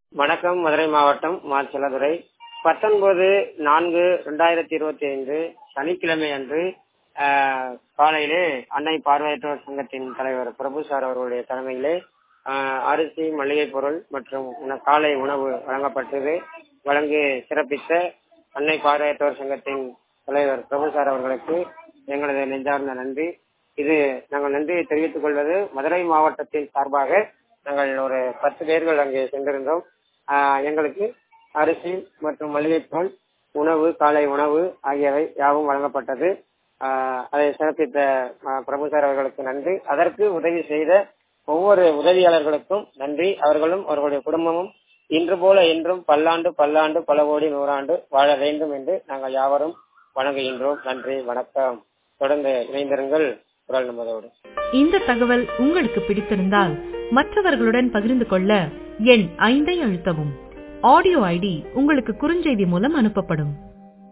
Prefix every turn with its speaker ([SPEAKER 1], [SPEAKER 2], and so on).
[SPEAKER 1] வணக்கம் மதுரை மாவட்டம் மா செல்லதுரை பத்தொன்பது நான்கு ரெண்டாயிரத்தி இருபத்தி ஐந்து சனிக்கிழமை அன்று ஆஹ், காலையிலே அன்னை பார்வையற்றோர் சங்கத்தின் தலைவர் பிரபு சார் அவர்களுடைய தலைமையிலே ஆஹ், அரிசி மளிகை பொருள் மற்றும் உண- காலை உணவு வழங்கப்பட்டது வழங்கி சிறப்பித்த அன்னை பார்வையற்றோர் சங்கத்தின் தலைவர் பிரபு சார் அவர்களுக்கு எங்களது நெஞ்சார்ந்த நன்றி இது நாங்கள் நன்றியை தெரிவித்துக் கொள்வது மதுரை மாவட்டத்தின் சார்பாக நாங்கள் ஒரு பத்து பேர்கள் அங்கே சென்றிருந்தோம் ஆஹ் எங்களுக்கு அரிசி மற்றும் மளிகை பொருள் உணவு காலை உணவு ஆகியவை யாவும் வழங்கப்பட்டது ஆஹ் அதை சிறப்பித்த ஆஹ் பிரபு சார் அவர்களுக்கு நன்றி அதற்கு உதவி செய்த ஒவ்வொரு உதவியாளர்களுக்கும் நன்றி அவர்களும் அவர்களுடைய குடும்பமும் இன்று போல என்றும் பல்லாண்டு பல்லாண்டு பல கோடி நூறாண்டு வாழ வேண்டும் என்று நாங்கள் யாவரும் வணங்குகின்றோம் நன்றி வணக்கம் தொடர்ந்து இணைந்திருங்கள் குரல் நமதோடு
[SPEAKER 2] இந்த தகவல் உங்களுக்கு பிடித்திருந்தால் மற்றவர்களுடன் பகிர்ந்து கொள்ள எண் ஐந்தை அழுத்தவும் ஆடியோ ஐடி உங்களுக்கு குறுஞ்செய்தி மூலம் அனுப்பப்படும்